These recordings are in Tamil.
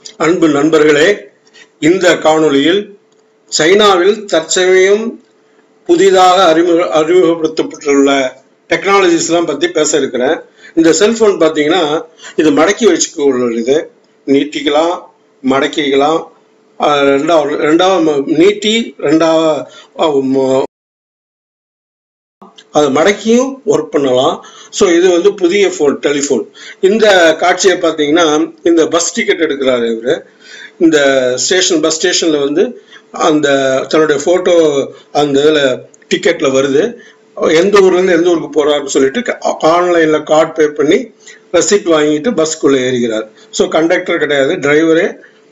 அன்பு நண்பர்களே இந்த காணொளியில் சைனாவில் தற்சமயம் புதிதாக அறிமுக அறிமுகப்படுத்தப்பட்டுள்ள டெக்னாலஜிஸ்லாம் பற்றி பேச இருக்கிறேன் இந்த செல்போன் பார்த்தீங்கன்னா இது மடக்கி வச்சுக்கொள்ளுது நீட்டிக்கலாம் மடக்கிக்கலாம் ஆஹ் ரெண்டாவது ரெண்டாவது ம- நீட்டி ரெண்டாவது ஆஹ் ம- அது மடக்கியும் ஒர்க் பண்ணலாம் ஸோ இது வந்து புதிய ஃபோன் டெலிஃபோன் இந்த காட்சியை பார்த்தீங்கன்னா இந்த பஸ் டிக்கெட் எடுக்கிறாரு இவர் இந்த ஸ்டேஷன் பஸ் ஸ்டேஷனில் வந்து அந்த தன்னுடைய ஃபோட்டோ அந்த இதில் டிக்கெட்டில் வருது எந்த ஊர்லேருந்து எந்த ஊருக்கு போகிறாருன்னு சொல்லிட்டு ஆன்லைனில் கார்டு பே பண்ணி ரெசிப்ட் வாங்கிட்டு பஸ்க்குள்ளே ஏறுகிறார் ஸோ கண்டக்டர் கிடையாது டிரைவரே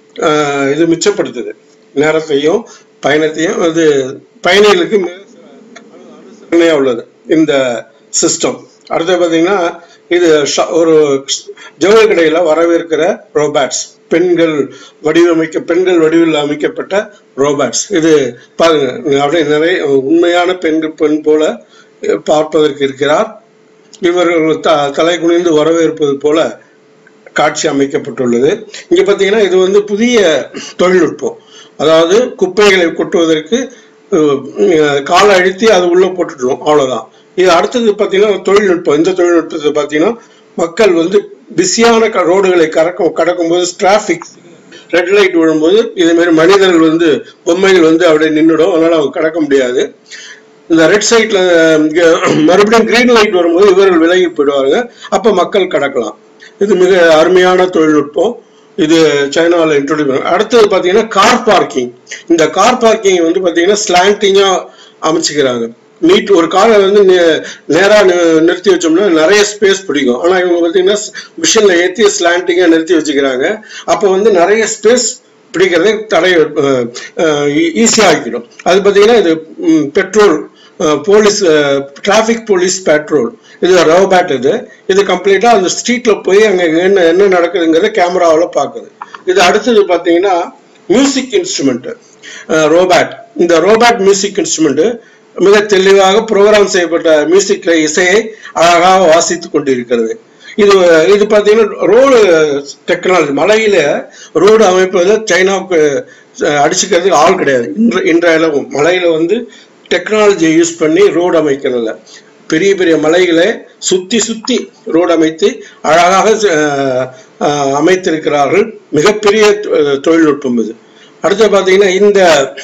இது மிச்சப்படுத்துது நேரத்தையும் பயணத்தையும் அது பயணிகளுக்கு மிக அனுசரணையா உள்ளது இந்த சிஸ்டம் அடுத்து பார்த்தீங்கன்னா இது ஷ- ஒரு ஜவுளி கடையில் வரவேற்கிற ரோபாட்ஸ் பெண்கள் வடிவமைக்க பெண்கள் வடிவில் அமைக்கப்பட்ட ரோபாட்ஸ் இது பாருங்க அப்படியே நிறைய உண்மையான பெண்கள் பெண் போல அஹ், பார்ப்பதற்கு இருக்கிறார் இவர்கள் த தலை குனிந்து வரவேற்பது போல காட்சி அமைக்கப்பட்டுள்ளது இங்க பாத்தீங்கன்னா இது வந்து புதிய தொழில்நுட்பம் அதாவது குப்பைகளை கொட்டுவதற்கு அஹ், அஹ், காலை அழுத்தி அது உள்ள போட்டுட்டோம் அவ்வளவுதான் இது அடுத்தது பாத்தீங்கன்னா தொழில்நுட்பம் இந்த தொழில்நுட்பத்தை பாத்தீங்கன்னா மக்கள் வந்து பிஸியான க- ரோடுகளை கடக்கும் கடக்கும்போது டிராபிக் ரெட் லைட் விழும்போது இதே மாதிரி மனிதர்கள் வந்து பொம்மைகள் வந்து அப்படியே நின்றுடும் அதனால அவங்க கடக்க முடியாது இந்த ரெட் சைட்ல மறுபடியும் கிரீன் லைட் வரும்போது இவர்கள் விலகி போயிடுவாங்க அப்ப மக்கள் கடக்கலாம் இது மிக அருமையான தொழில்நுட்பம் இது சைனாவில் இன்ட்ரோடியூஸ் பண்ண அடுத்தது பார்த்தீங்கன்னா கார் பார்க்கிங் இந்த கார் பார்க்கிங் வந்து பார்த்தீங்கன்னா ஸ்லாண்டிங்காக அமைச்சுக்கிறாங்க நீட் ஒரு காரை வந்து நே- நேரா நி- நிறுத்தி வச்சோம்னா நிறைய ஸ்பேஸ் பிடிக்கும் ஆனா இவங்க பார்த்தீங்கன்னா மிஷின்ல ஏற்றி ஸ்லாண்டிங்கா நிறுத்தி வச்சுக்கிறாங்க அப்போ வந்து நிறைய ஸ்பேஸ் பிடிக்கிறதை தடை ஈஸியாக ஆக்கிடும் அது பார்த்தீங்கன்னா இது ம், பெட்ரோல் அஹ், போலீஸ் டிராஃபிக் போலீஸ் பெட்ரோல் இது ரோபேட் இது இது கம்ப்ளீட்டாக அந்த ஸ்ட்ரீட்டில் போய் அங்கே என்ன என்ன நடக்குதுங்கிறத கேமராவில் பார்க்குது இது அடுத்தது பார்த்தீங்கன்னா மியூசிக் இன்ஸ்ட்ருமெண்ட்டு ரோபேட் இந்த ரோபேட் மியூசிக் இன்ஸ்ட்ருமெண்ட்டு மிக தெளிவாக ப்ரோக்ராம் செய்யப்பட்ட மியூசிக் இசையை அழகாக வாசித்து கொண்டிருக்கிறது இது இது பார்த்தீங்கன்னா ரோடு டெக்னாலஜி மலையில ரோடு அமைப்பதில் சைனாவுக்கு அஹ், அடிச்சுக்கிறதுக்கு ஆள் கிடையாது இன்று இன்றைய அளவு மலையில வந்து டெக்னாலஜியை யூஸ் பண்ணி ரோடு அமைக்கிறதில்ல பெரிய பெரிய மலைகளை சுத்தி சுத்தி ரோடு அமைத்து அழகாக அஹ், அஹ், அமைத்திருக்கிறார்கள் மிகப்பெரிய தொ- தொழில்நுட்பம் இது அடுத்து பார்த்தீங்கன்னா இந்த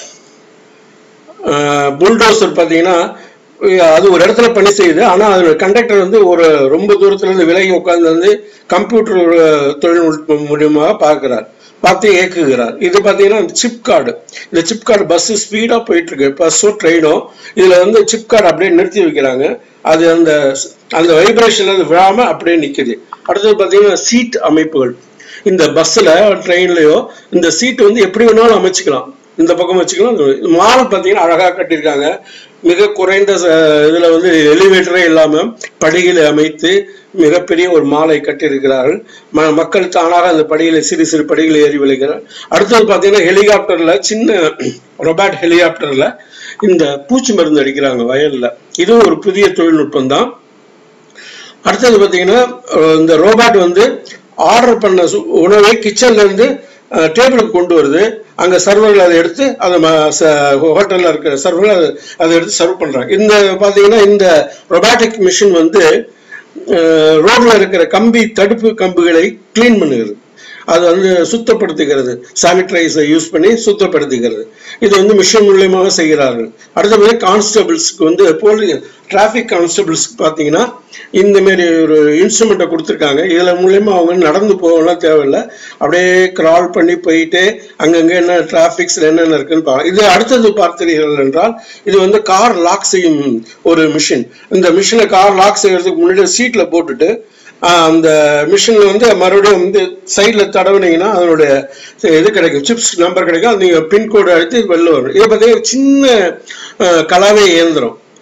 புல்டோசர் பார்த்தீங்கன்னா அஹ் அது ஒரு இடத்துல பணி செய்யுது ஆனால் அதோட கண்டக்டர் வந்து ஒரு ரொம்ப தூரத்துல இருந்து விலகி உட்கார்ந்து வந்து கம்ப்யூட்டர் தொழில்நுட்பம் மூலியமாக பார்க்கிறார் பார்த்து இயக்குகிறார் இது பார்த்தீங்கன்னா சிப் கார்டு இந்த சிப் கார்டு பஸ் ஸ்பீடாக போயிட்டு இருக்கு பஸ்ஸோ ட்ரெயினோ இதில் வந்து சிப் கார்டு அப்படியே நிறுத்தி வைக்கிறாங்க அது அந்த அந்த வைப்ரேஷன் அது விழாம அப்படியே நிக்குது அடுத்தது பார்த்தீங்கன்னா சீட் அமைப்புகள் இந்த பஸ்ஸில் ட்ரெயின்லையோ இந்த சீட் வந்து எப்படி வேணாலும் அமைச்சுக்கலாம் இந்த பக்கம் வச்சுக்கலாம் இந்த மால் பார்த்தீங்கன்னா அழகாக கட்டியிருக்காங்க மிக குறைந்த ச- இதுல வந்து எலிவேட்டரே இல்லாம படிகளை அமைத்து மிகப்பெரிய ஒரு மாலை கட்டியிருக்கிறார்கள் ம- மக்கள் தானாக அந்த படிகளை சிறு சிறு படிகளை ஏறி விளைகிறார் அடுத்தது பார்த்தீங்கன்னா ஹெலிகாப்டர்ல சின்ன ரொபாட் ஹெலிகாப்டர்ல இந்த பூச்சி மருந்து அடிக்கிறாங்க வயல்ல இதுவும் ஒரு புதிய தொழில்நுட்பம் தான் அடுத்தது பார்த்தீங்கன்னா அஹ் இந்த ரோபாட் வந்து ஆர்டர் பண்ண சு- உணவை கிச்சன்ல இருந்து டேபிளுக்கு கொண்டு வருது அங்க சர்வர்கள் அதை எடுத்து அதை ஹோட்டல்ல இருக்கிற சர்வர்கள் அதை அதை எடுத்து சர்வ் பண்றாங்க இந்த பாத்தீங்கன்னா இந்த ரொபாட்டிக் மிஷின் வந்து ரோட்ல இருக்கிற கம்பி தடுப்பு கம்புகளை க்ளீன் பண்ணுகிறது அது வந்து சுத்தப்படுத்துகிறது சானிடைசரை யூஸ் பண்ணி சுத்தப்படுத்துகிறது இது வந்து மிஷின் மூலியமாக செய்கிறார்கள் அடுத்தபடி கான்ஸ்டபிள்ஸ்க்கு வந்து போலீஸ் டிராஃபிக் கான்ஸ்டபிள்ஸ்க்கு பார்த்தீங்கன்னா இந்த மாதிரி ஒரு இன்ஸ்ட்ருமெண்ட்டை கொடுத்துருக்காங்க இதில் மூலியமா அவங்க நடந்து போகலாம் தேவையில்லை அப்படியே கிரால் பண்ணி போயிட்டு அங்கங்கே என்ன டிராஃபிக்ஸில் என்னென்ன இருக்குன்னு பார்க்கலாம் இது அடுத்தது பார்த்தீர்கள் என்றால் இது வந்து கார் லாக் செய்யும் ஒரு மிஷின் இந்த மிஷினை கார் லாக் செய்யறதுக்கு முன்னாடி சீட்டில் போட்டுட்டு ஆஹ் அந்த மிஷின்ல வந்து மறுபடியும் வந்து சைட்ல தடவுனீங்கன்னா அதனுடைய இது கிடைக்கும் சிப்ஸ் நம்பர் கிடைக்கும் அது நீங்க பின்கோடு அழுத்தி வெளில வரும் இதை பார்த்தீங்கன்னா சின்ன ஆஹ் கலவை இயந்திரம்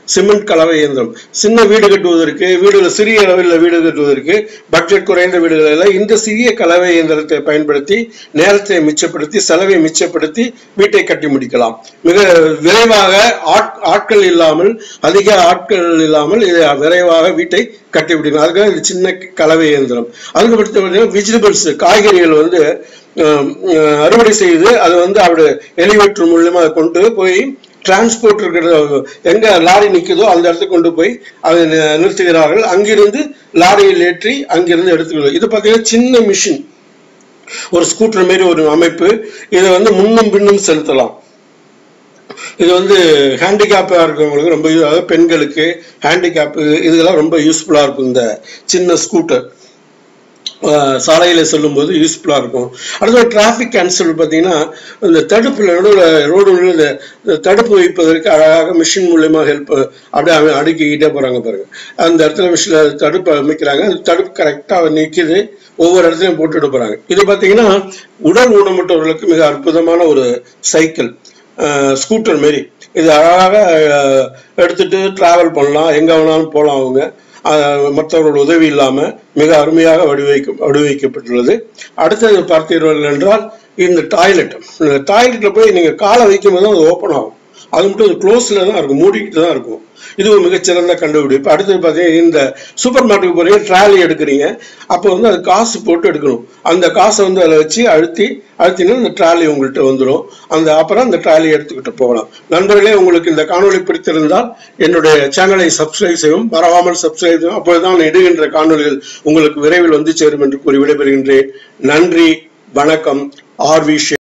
சிமெண்ட் கலவை இயந்திரம் சின்ன வீடு கட்டுவதற்கு வீடுகள் சிறிய அளவில் வீடு கட்டுவதற்கு பட்ஜெட் குறைந்த வீடுகள் எல்லாம் இந்த சிறிய கலவை இயந்திரத்தை பயன்படுத்தி நேரத்தை மிச்சப்படுத்தி செலவை மிச்சப்படுத்தி வீட்டை கட்டி முடிக்கலாம் மிக விரைவாக ஆட்- ஆட்கள் இல்லாமல் அதிக ஆட்கள் இல்லாமல் இதை விரைவாக வீட்டை கட்டி முடிக்கலாம் அதுக்காக இது சின்ன கலவை இயந்திரம் அதுக்கு அடுத்து பார்த்தீங்கன்னா வெஜிடபிள்ஸ் காய்கறிகள் வந்து அஹ், அஹ், அறுவடை செய்து அது வந்து அவரு எலிவேட்டர் மூலியமா கொண்டு போய் டிரான்ஸ்போர்ட் இருக்கிற எங்க லாரி நிக்குதோ அந்த இடத்துக்கு கொண்டு போய் அதை நி- நிறுத்துகிறார்கள் அங்கிருந்து லாரியில் ஏற்றி அங்கிருந்து எடுத்துக்கிறது இது பார்த்தீங்கன்னா சின்ன மிஷின் ஒரு ஸ்கூட்டர் மாதிரி ஒரு அமைப்பு இதை வந்து முன்னும் பின்னும் செலுத்தலாம் இது வந்து ஹேண்டிகேப்பா இருக்கவங்களுக்கு ரொம்ப யூ- அதாவது பெண்களுக்கு ஹேண்டிகேப்பு இதெல்லாம் ரொம்ப யூஸ்ஃபுல்லா இருக்கும் இந்த சின்ன ஸ்கூட்டர் சாலையில செல்லும்போது யூஸ்ஃபுல்லா இருக்கும் அடுத்து டிராஃபிக் கேன்சல் பார்த்தீங்கன்னா இந்த தடுப்புல நடுவில் ரோடு இந்த இந்த தடுப்பு வைப்பதற்கு அழகாக மிஷின் மூலியமா ஹெல்ப் அப்படியே அவன் அடுக்கிக்கிட்டே போறாங்க பாருங்க அந்த இடத்துல மிஷினில் தடுப்பு அமைக்கிறாங்க அந்த தடுப்பு கரெக்டாக நிற்கிது ஒவ்வொரு இடத்துலையும் போட்டுட்டு போறாங்க இது பார்த்தீங்கன்னா உடல் ஊனமுற்றவர்களுக்கு மிக அற்புதமான ஒரு சைக்கிள் ஸ்கூட்டர் மாரி இது அழகாக அஹ், எடுத்துட்டு டிராவல் பண்ணலாம் எங்க வேணாலும் போகலாம் அவங்க அஹ், மற்றவர்கள் உதவி இல்லாம மிக அருமையாக வடிவமைக்க வடிவமைக்கப்பட்டுள்ளது அடுத்தது பார்த்தீர்கள் என்றால் இந்த டாய்லெட் இந்த டாய்லெட்ல போய் நீங்க காலை வைக்கும் போது அது ஓப்பன் ஆகும் அது மட்டும் அது க்ளோஸ்ல தான் இருக்கும் மூடிக்கிட்டு தான் இருக்கும் இது ஒரு மிகச்சிறந்த கண்டுபிடிப்பு அடுத்தது பார்த்தீங்கன்னா இந்த சூப்பர் மார்க்கெட்டுக்கு போறீங்க ட்ராலி எடுக்கிறீங்க அப்போ வந்து அது காசு போட்டு எடுக்கணும் அந்த காசை வந்து அதில் வச்சு அழுத்தி அழுத்தினா அந்த ட்ராலி உங்கள்கிட்ட வந்துடும் அந்த அப்புறம் அந்த ட்ராலி எடுத்துக்கிட்டு போகலாம் நண்பர்களே உங்களுக்கு இந்த காணொளி பிடித்திருந்தால் என்னுடைய சேனலை சப்ஸ்கிரைப் செய்யவும் மறவாமல் சப்ஸ்கிரைப் செய்யவும் அப்பொழுதுதான் நான் இடுகின்ற காணொளிகள் உங்களுக்கு விரைவில் வந்து சேரும் என்று கூறி விடைபெறுகின்றேன் நன்றி வணக்கம் ஆர் வி